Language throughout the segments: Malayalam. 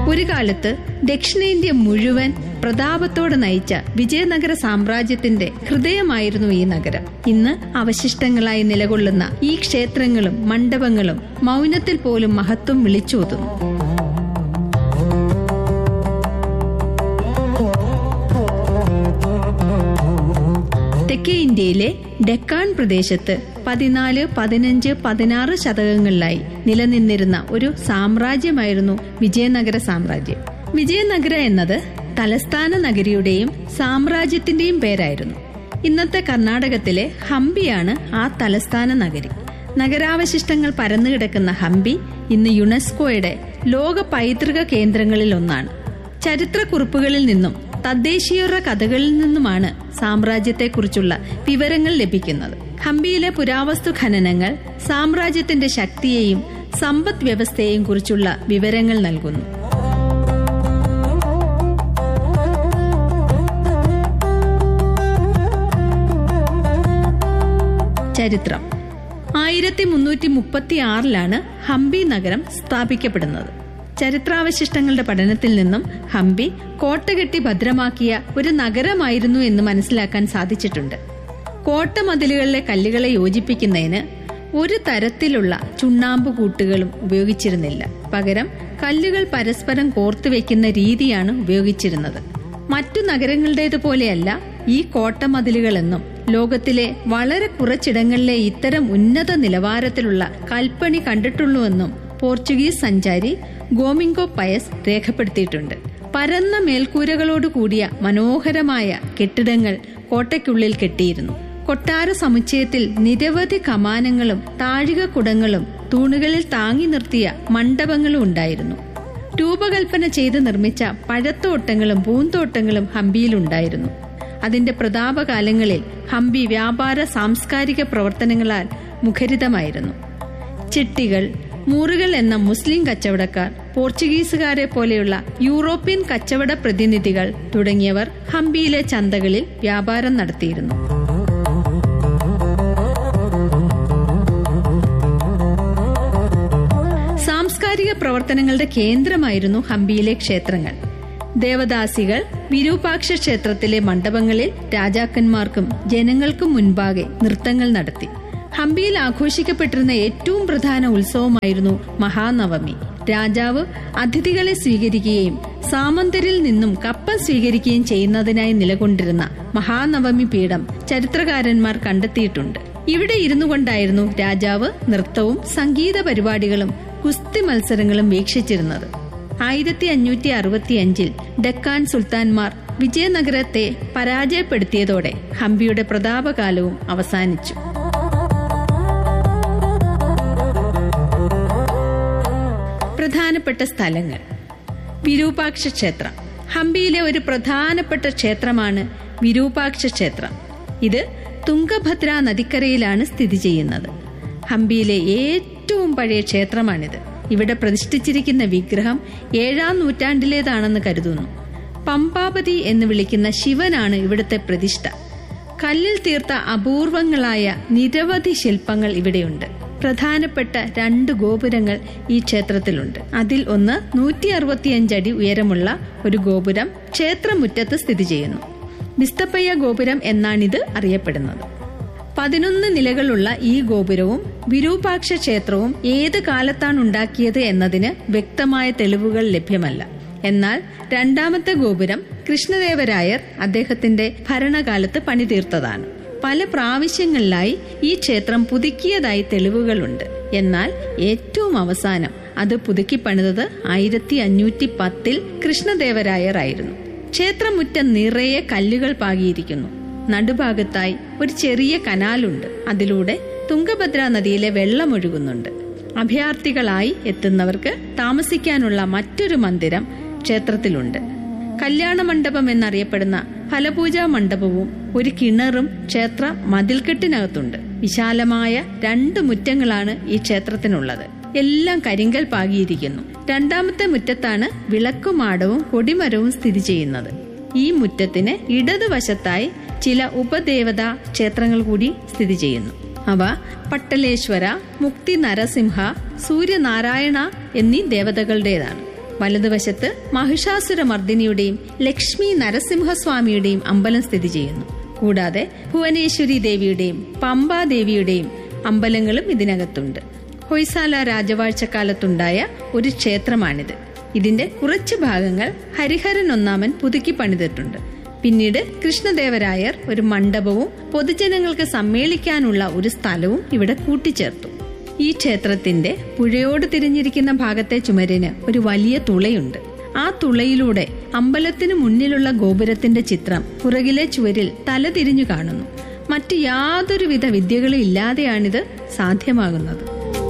ഒരു കാലത്ത് ദക്ഷിണേന്ത്യ മുഴുവൻ പ്രതാപത്തോടെ നയിച്ച വിജയനഗര സാമ്രാജ്യത്തിന്റെ ഹൃദയമായിരുന്നു ഈ നഗരം ഇന്ന് അവശിഷ്ടങ്ങളായി നിലകൊള്ളുന്ന ഈ ക്ഷേത്രങ്ങളും മണ്ഡപങ്ങളും മൗനത്തിൽ പോലും മഹത്വം വിളിച്ചോതുന്നു തെക്കേ ഇന്ത്യയിലെ ഡെക്കാൻ പ്രദേശത്ത് പതിനാല് പതിനഞ്ച് പതിനാറ് ശതകങ്ങളിലായി നിലനിന്നിരുന്ന ഒരു സാമ്രാജ്യമായിരുന്നു വിജയനഗര സാമ്രാജ്യം വിജയനഗര എന്നത് തലസ്ഥാന നഗരിയുടെയും സാമ്രാജ്യത്തിന്റെയും പേരായിരുന്നു ഇന്നത്തെ കർണാടകത്തിലെ ഹംപിയാണ് ആ തലസ്ഥാന നഗരി നഗരാവശിഷ്ടങ്ങൾ പരന്നുകിടക്കുന്ന ഹംപി ഇന്ന് യുനെസ്കോയുടെ ലോക പൈതൃക കേന്ദ്രങ്ങളിൽ ഒന്നാണ് ചരിത്രക്കുറിപ്പുകളിൽ നിന്നും തദ്ദേശീയരുടെ കഥകളിൽ നിന്നുമാണ് സാമ്രാജ്യത്തെക്കുറിച്ചുള്ള വിവരങ്ങൾ ലഭിക്കുന്നത് ഹംപിയിലെ പുരാവസ്തു ഖനനങ്ങൾ സാമ്രാജ്യത്തിന്റെ ശക്തിയെയും സമ്പദ് വ്യവസ്ഥയെയും കുറിച്ചുള്ള വിവരങ്ങൾ നൽകുന്നു ചരിത്രം ആയിരത്തി മുന്നൂറ്റി മുപ്പത്തി ആറിലാണ് ഹംപി നഗരം സ്ഥാപിക്കപ്പെടുന്നത് ചരിത്രാവശിഷ്ടങ്ങളുടെ പഠനത്തിൽ നിന്നും ഹംപി കോട്ടകെട്ടി ഭദ്രമാക്കിയ ഒരു നഗരമായിരുന്നു എന്ന് മനസ്സിലാക്കാൻ സാധിച്ചിട്ടുണ്ട് കോട്ട മതിലുകളിലെ കല്ലുകളെ യോജിപ്പിക്കുന്നതിന് ഒരു തരത്തിലുള്ള ചുണ്ണാമ്പ് കൂട്ടുകളും ഉപയോഗിച്ചിരുന്നില്ല പകരം കല്ലുകൾ പരസ്പരം കോർത്തുവെക്കുന്ന രീതിയാണ് ഉപയോഗിച്ചിരുന്നത് മറ്റു നഗരങ്ങളുടേതുപോലെയല്ല ഈ കോട്ടമതിലുകളെന്നും ലോകത്തിലെ വളരെ കുറച്ചിടങ്ങളിലെ ഇത്തരം ഉന്നത നിലവാരത്തിലുള്ള കൽപ്പണി കണ്ടിട്ടുള്ളൂവെന്നും പോർച്ചുഗീസ് സഞ്ചാരി ഗോമിംഗോ പയസ് രേഖപ്പെടുത്തിയിട്ടുണ്ട് പരന്ന മേൽക്കൂരകളോട് കൂടിയ മനോഹരമായ കെട്ടിടങ്ങൾ കോട്ടയ്ക്കുള്ളിൽ കെട്ടിയിരുന്നു കൊട്ടാര സമുച്ചയത്തിൽ നിരവധി കമാനങ്ങളും താഴികക്കുടങ്ങളും തൂണുകളിൽ താങ്ങി നിർത്തിയ മണ്ഡപങ്ങളും ഉണ്ടായിരുന്നു രൂപകൽപ്പന ചെയ്ത് നിർമ്മിച്ച പഴത്തോട്ടങ്ങളും പൂന്തോട്ടങ്ങളും ഹംപിയിലുണ്ടായിരുന്നു അതിന്റെ പ്രതാപകാലങ്ങളിൽ ഹംപി വ്യാപാര സാംസ്കാരിക പ്രവർത്തനങ്ങളാൽ മുഖരിതമായിരുന്നു ചിട്ടികൾ മൂറുകൾ എന്ന മുസ്ലിം കച്ചവടക്കാർ പോർച്ചുഗീസുകാരെ പോലെയുള്ള യൂറോപ്യൻ കച്ചവട പ്രതിനിധികൾ തുടങ്ങിയവർ ഹംപിയിലെ ചന്തകളിൽ വ്യാപാരം നടത്തിയിരുന്നു സാംസ്കാരിക പ്രവർത്തനങ്ങളുടെ കേന്ദ്രമായിരുന്നു ഹംപിയിലെ ക്ഷേത്രങ്ങൾ ദേവദാസികൾ വിരൂപാക്ഷ ക്ഷേത്രത്തിലെ മണ്ഡപങ്ങളിൽ രാജാക്കന്മാർക്കും ജനങ്ങൾക്കും മുൻപാകെ നൃത്തങ്ങൾ നടത്തി ഹംപിയിൽ ആഘോഷിക്കപ്പെട്ടിരുന്ന ഏറ്റവും പ്രധാന ഉത്സവമായിരുന്നു മഹാനവമി രാജാവ് അതിഥികളെ സ്വീകരിക്കുകയും സാമന്തരിൽ നിന്നും കപ്പ സ്വീകരിക്കുകയും ചെയ്യുന്നതിനായി നിലകൊണ്ടിരുന്ന മഹാനവമി പീഠം ചരിത്രകാരന്മാർ കണ്ടെത്തിയിട്ടുണ്ട് ഇവിടെ ഇരുന്നു കൊണ്ടായിരുന്നു രാജാവ് നൃത്തവും സംഗീത പരിപാടികളും കുസ്തി മത്സരങ്ങളും വീക്ഷിച്ചിരുന്നത് ആയിരത്തി അഞ്ഞൂറ്റി അറുപത്തിയഞ്ചിൽ ഡക്കാൻ സുൽത്താൻമാർ വിജയനഗരത്തെ പരാജയപ്പെടുത്തിയതോടെ ഹംപിയുടെ പ്രതാപകാലവും അവസാനിച്ചു പ്രധാനപ്പെട്ട സ്ഥലങ്ങൾ വിരൂപാക്ഷ ക്ഷേത്രം ഹംപിയിലെ ഒരു പ്രധാനപ്പെട്ട ക്ഷേത്രമാണ് വിരൂപാക്ഷ ക്ഷേത്രം ഇത് തുംഗഭദ്ര നദിക്കരയിലാണ് സ്ഥിതി ചെയ്യുന്നത് ഹംപിയിലെ ഏറ്റവും പഴയ ക്ഷേത്രമാണിത് ഇവിടെ പ്രതിഷ്ഠിച്ചിരിക്കുന്ന വിഗ്രഹം ഏഴാം നൂറ്റാണ്ടിലേതാണെന്ന് കരുതുന്നു പമ്പാപതി എന്ന് വിളിക്കുന്ന ശിവനാണ് ഇവിടുത്തെ പ്രതിഷ്ഠ കല്ലിൽ തീർത്ത അപൂർവങ്ങളായ നിരവധി ശില്പങ്ങൾ ഇവിടെയുണ്ട് പ്രധാനപ്പെട്ട രണ്ട് ഗോപുരങ്ങൾ ഈ ക്ഷേത്രത്തിലുണ്ട് അതിൽ ഒന്ന് നൂറ്റി അറുപത്തിയഞ്ചടി ഉയരമുള്ള ഒരു ഗോപുരം ക്ഷേത്രമുറ്റത്ത് സ്ഥിതി ചെയ്യുന്നു ബിസ്തപ്പയ്യ ഗോപുരം എന്നാണിത് അറിയപ്പെടുന്നത് പതിനൊന്ന് നിലകളുള്ള ഈ ഗോപുരവും വിരൂപാക്ഷ ക്ഷേത്രവും ഏത് കാലത്താണ് ഉണ്ടാക്കിയത് എന്നതിന് വ്യക്തമായ തെളിവുകൾ ലഭ്യമല്ല എന്നാൽ രണ്ടാമത്തെ ഗോപുരം കൃഷ്ണദേവരായർ അദ്ദേഹത്തിന്റെ ഭരണകാലത്ത് പണിതീർത്തതാണ് പല പ്രാവശ്യങ്ങളിലായി ഈ ക്ഷേത്രം പുതുക്കിയതായി തെളിവുകളുണ്ട് എന്നാൽ ഏറ്റവും അവസാനം അത് പുതുക്കി പണിതത് ആയിരത്തി അഞ്ഞൂറ്റി പത്തിൽ കൃഷ്ണദേവരായർ ആയിരുന്നു ക്ഷേത്രമുറ്റം നിറയെ കല്ലുകൾ പാകിയിരിക്കുന്നു നടുഭാഗത്തായി ഒരു ചെറിയ കനാലുണ്ട് അതിലൂടെ തുംഗഭദ്ര നദിയിലെ വെള്ളം ഒഴുകുന്നുണ്ട് അഭയാർത്ഥികളായി എത്തുന്നവർക്ക് താമസിക്കാനുള്ള മറ്റൊരു മന്ദിരം ക്ഷേത്രത്തിലുണ്ട് കല്യാണ മണ്ഡപം എന്നറിയപ്പെടുന്ന ഫലപൂജാ മണ്ഡപവും ഒരു കിണറും ക്ഷേത്ര മതിൽക്കെട്ടിനകത്തുണ്ട് വിശാലമായ രണ്ട് മുറ്റങ്ങളാണ് ഈ ക്ഷേത്രത്തിനുള്ളത് എല്ലാം കരിങ്കൽ പാകിയിരിക്കുന്നു രണ്ടാമത്തെ മുറ്റത്താണ് വിളക്കുമാടവും കൊടിമരവും സ്ഥിതി ചെയ്യുന്നത് ഈ മുറ്റത്തിന് ഇടതുവശത്തായി ചില ഉപദേവതാ ക്ഷേത്രങ്ങൾ കൂടി സ്ഥിതി ചെയ്യുന്നു അവ പട്ടലേശ്വര മുക്തി നരസിംഹ സൂര്യനാരായണ എന്നീ ദേവതകളുടേതാണ് വലതുവശത്ത് മഹിഷാസുരമർദ്ദിനിയുടെയും ലക്ഷ്മി നരസിംഹസ്വാമിയുടെയും അമ്പലം സ്ഥിതി ചെയ്യുന്നു കൂടാതെ ഭുവനേശ്വരി ദേവിയുടെയും പമ്പാദേവിയുടെയും അമ്പലങ്ങളും ഇതിനകത്തുണ്ട് ഹൊയ്സാല രാജവാഴ്ചക്കാലത്തുണ്ടായ ഒരു ക്ഷേത്രമാണിത് ഇതിന്റെ കുറച്ച് ഭാഗങ്ങൾ ഹരിഹരൻ ഒന്നാമൻ പുതുക്കി പണിതിട്ടുണ്ട് പിന്നീട് കൃഷ്ണദേവരായർ ഒരു മണ്ഡപവും പൊതുജനങ്ങൾക്ക് സമ്മേളിക്കാനുള്ള ഒരു സ്ഥലവും ഇവിടെ കൂട്ടിച്ചേർത്തു ഈ ക്ഷേത്രത്തിന്റെ പുഴയോട് തിരിഞ്ഞിരിക്കുന്ന ഭാഗത്തെ ചുമരിന് ഒരു വലിയ തുളയുണ്ട് ആ തുളയിലൂടെ അമ്പലത്തിന് മുന്നിലുള്ള ഗോപുരത്തിന്റെ ചിത്രം പുറകിലെ ചുവരിൽ തല തിരിഞ്ഞു കാണുന്നു മറ്റ് യാതൊരുവിധ വിദ്യകളും ഇല്ലാതെയാണിത് സാധ്യമാകുന്നത്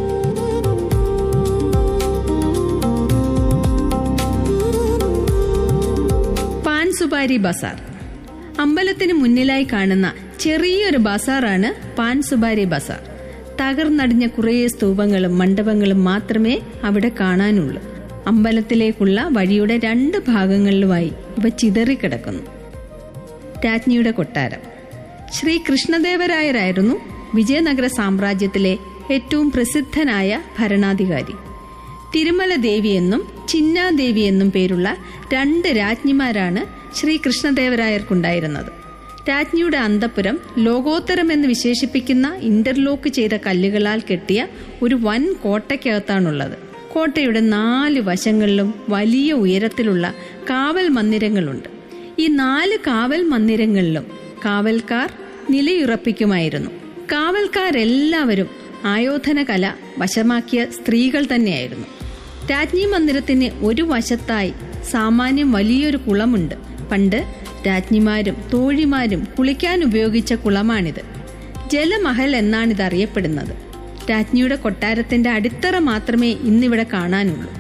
പാൻ സുപാരി ബസാർ അമ്പലത്തിന് മുന്നിലായി കാണുന്ന ചെറിയൊരു ബസാറാണ് പാൻ സുപാരി ബസാർ തകർന്നടിഞ്ഞ കുറേ സ്തൂപങ്ങളും മണ്ഡപങ്ങളും മാത്രമേ അവിടെ കാണാനുള്ളൂ അമ്പലത്തിലേക്കുള്ള വഴിയുടെ രണ്ട് ഭാഗങ്ങളിലുമായി ഇവ ചിതറിക്കിടക്കുന്നു രാജ്ഞിയുടെ കൊട്ടാരം ശ്രീ കൃഷ്ണദേവരായരായിരുന്നു വിജയനഗര സാമ്രാജ്യത്തിലെ ഏറ്റവും പ്രസിദ്ധനായ ഭരണാധികാരി തിരുമല ദേവി എന്നും ചിന്നാദേവി എന്നും പേരുള്ള രണ്ട് രാജ്ഞിമാരാണ് ശ്രീ കൃഷ്ണദേവരായർക്കുണ്ടായിരുന്നത് രാജ്ഞിയുടെ അന്തപുരം ലോകോത്തരം എന്ന് വിശേഷിപ്പിക്കുന്ന ഇന്റർലോക്ക് ചെയ്ത കല്ലുകളാൽ കെട്ടിയ ഒരു വൻ കോട്ടയ്ക്കകത്താണുള്ളത് കോട്ടയുടെ നാല് വശങ്ങളിലും വലിയ ഉയരത്തിലുള്ള കാവൽ മന്ദിരങ്ങളുണ്ട് ഈ നാല് കാവൽ മന്ദിരങ്ങളിലും കാവൽക്കാർ നിലയുറപ്പിക്കുമായിരുന്നു കാവൽക്കാരെല്ലാവരും ആയോധന കല വശമാക്കിയ സ്ത്രീകൾ തന്നെയായിരുന്നു രാജ്ഞി മന്ദിരത്തിന് ഒരു വശത്തായി സാമാന്യം വലിയൊരു കുളമുണ്ട് പണ്ട് രാജ്ഞിമാരും തോഴിമാരും കുളിക്കാൻ ഉപയോഗിച്ച കുളമാണിത് ജലമഹൽ എന്നാണിത് അറിയപ്പെടുന്നത് രാജ്ഞിയുടെ കൊട്ടാരത്തിന്റെ അടിത്തറ മാത്രമേ ഇന്നിവിടെ കാണാനുള്ളൂ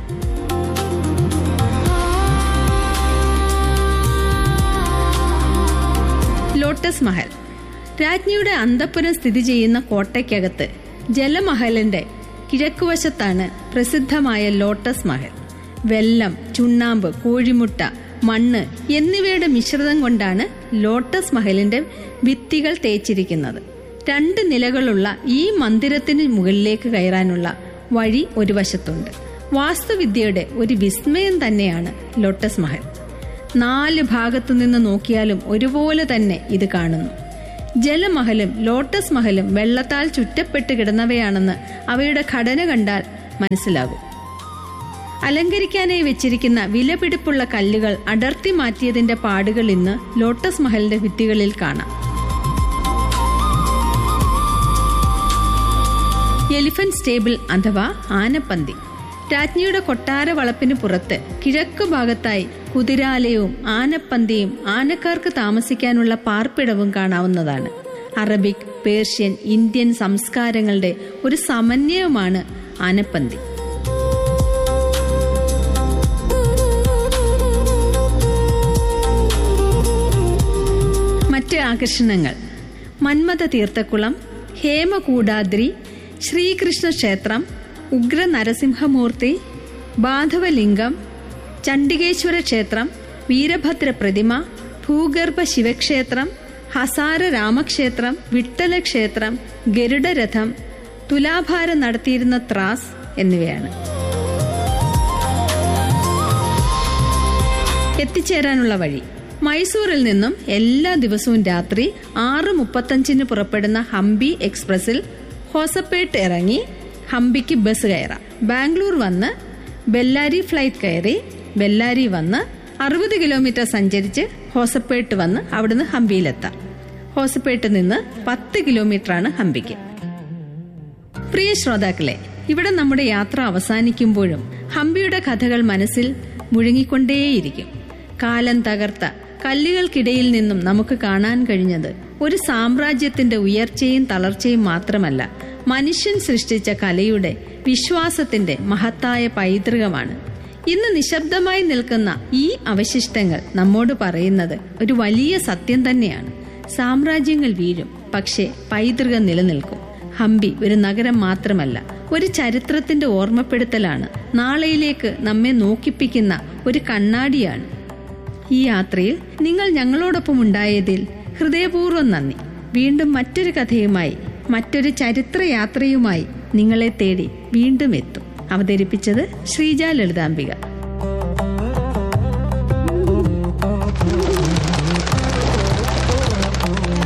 ലോട്ടസ് മഹൽ രാജ്ഞിയുടെ അന്തപ്പുരം സ്ഥിതി ചെയ്യുന്ന കോട്ടയ്ക്കകത്ത് ജലമഹലിന്റെ കിഴക്കുവശത്താണ് പ്രസിദ്ധമായ ലോട്ടസ് മഹൽ വെള്ളം ചുണ്ണാമ്പ് കോഴിമുട്ട മണ്ണ് എന്നിവയുടെ മിശ്രിതം കൊണ്ടാണ് ലോട്ടസ് മഹലിന്റെ ഭിത്തികൾ തേച്ചിരിക്കുന്നത് രണ്ട് നിലകളുള്ള ഈ മന്ദിരത്തിന് മുകളിലേക്ക് കയറാനുള്ള വഴി ഒരു വശത്തുണ്ട് വാസ്തുവിദ്യയുടെ ഒരു വിസ്മയം തന്നെയാണ് ലോട്ടസ് മഹൽ നാല് ഭാഗത്തു നിന്ന് നോക്കിയാലും ഒരുപോലെ തന്നെ ഇത് കാണുന്നു ജലമഹലും ലോട്ടസ് മഹലും വെള്ളത്താൽ ചുറ്റപ്പെട്ട് കിടന്നവയാണെന്ന് അവയുടെ ഘടന കണ്ടാൽ മനസ്സിലാകും അലങ്കരിക്കാനായി വെച്ചിരിക്കുന്ന വിലപിടിപ്പുള്ള കല്ലുകൾ അടർത്തി മാറ്റിയതിന്റെ പാടുകൾ ഇന്ന് ലോട്ടസ് മഹലിന്റെ ഭിത്തികളിൽ കാണാം എലിഫന്റ് സ്റ്റേബിൾ അഥവാ ആനപ്പന്തി രാജ്ഞിയുടെ കൊട്ടാര വളപ്പിന് പുറത്ത് കിഴക്കു ഭാഗത്തായി കുതിരാലയവും ആനപ്പന്തിയും ആനക്കാർക്ക് താമസിക്കാനുള്ള പാർപ്പിടവും കാണാവുന്നതാണ് അറബിക് പേർഷ്യൻ ഇന്ത്യൻ സംസ്കാരങ്ങളുടെ ഒരു സമന്വയമാണ് ആനപ്പന്തി മറ്റ് ആകർഷണങ്ങൾ മന്മഥ തീർത്ഥക്കുളം ഹേമകൂടാദ്രി ശ്രീകൃഷ്ണ ക്ഷേത്രം ഉഗ്ര നരസിംഹമൂർത്തി ബാധവലിംഗം ചണ്ഡികേശ്വര ക്ഷേത്രം വീരഭദ്ര പ്രതിമ ഭൂഗർഭ ശിവക്ഷേത്രം ഹസാര രാമക്ഷേത്രം വിട്ടല ക്ഷേത്രം ഗരുഡരഥം തുലാഭാരം നടത്തിയിരുന്ന ത്രാസ് എന്നിവയാണ് എത്തിച്ചേരാനുള്ള വഴി മൈസൂരിൽ നിന്നും എല്ലാ ദിവസവും രാത്രി ആറ് മുപ്പത്തഞ്ചിന് പുറപ്പെടുന്ന ഹംപി എക്സ്പ്രസിൽ ഹോസപ്പേട്ട് ഇറങ്ങി ഹംപിക്ക് ബസ് കയറാം ബാംഗ്ലൂർ വന്ന് ബെല്ലാരി ഫ്ലൈറ്റ് കയറി ബെല്ലാരി വന്ന് അറുപത് കിലോമീറ്റർ സഞ്ചരിച്ച് ഹോസപ്പേട്ട് വന്ന് അവിടുന്ന് ഹംപിയിലെത്താം ഹോസപ്പേട്ട് നിന്ന് പത്ത് കിലോമീറ്ററാണ് ഹംപിക്ക് പ്രിയ ശ്രോതാക്കളെ ഇവിടെ നമ്മുടെ യാത്ര അവസാനിക്കുമ്പോഴും ഹംപിയുടെ കഥകൾ മനസ്സിൽ മുഴുങ്ങിക്കൊണ്ടേയിരിക്കും കാലം തകർത്ത കല്ലുകൾക്കിടയിൽ നിന്നും നമുക്ക് കാണാൻ കഴിഞ്ഞത് ഒരു സാമ്രാജ്യത്തിന്റെ ഉയർച്ചയും തളർച്ചയും മാത്രമല്ല മനുഷ്യൻ സൃഷ്ടിച്ച കലയുടെ വിശ്വാസത്തിന്റെ മഹത്തായ പൈതൃകമാണ് ഇന്ന് നിശബ്ദമായി നിൽക്കുന്ന ഈ അവശിഷ്ടങ്ങൾ നമ്മോട് പറയുന്നത് ഒരു വലിയ സത്യം തന്നെയാണ് സാമ്രാജ്യങ്ങൾ വീഴും പക്ഷേ പൈതൃകം നിലനിൽക്കും ഹംപി ഒരു നഗരം മാത്രമല്ല ഒരു ചരിത്രത്തിന്റെ ഓർമ്മപ്പെടുത്തലാണ് നാളെയിലേക്ക് നമ്മെ നോക്കിപ്പിക്കുന്ന ഒരു കണ്ണാടിയാണ് ഈ യാത്രയിൽ നിങ്ങൾ ഞങ്ങളോടൊപ്പം ഉണ്ടായതിൽ ഹൃദയപൂർവ്വം നന്ദി വീണ്ടും മറ്റൊരു കഥയുമായി മറ്റൊരു ചരിത്ര യാത്രയുമായി നിങ്ങളെ തേടി വീണ്ടും എത്തും അവതരിപ്പിച്ചത് ശ്രീജ ലളിതാംബിക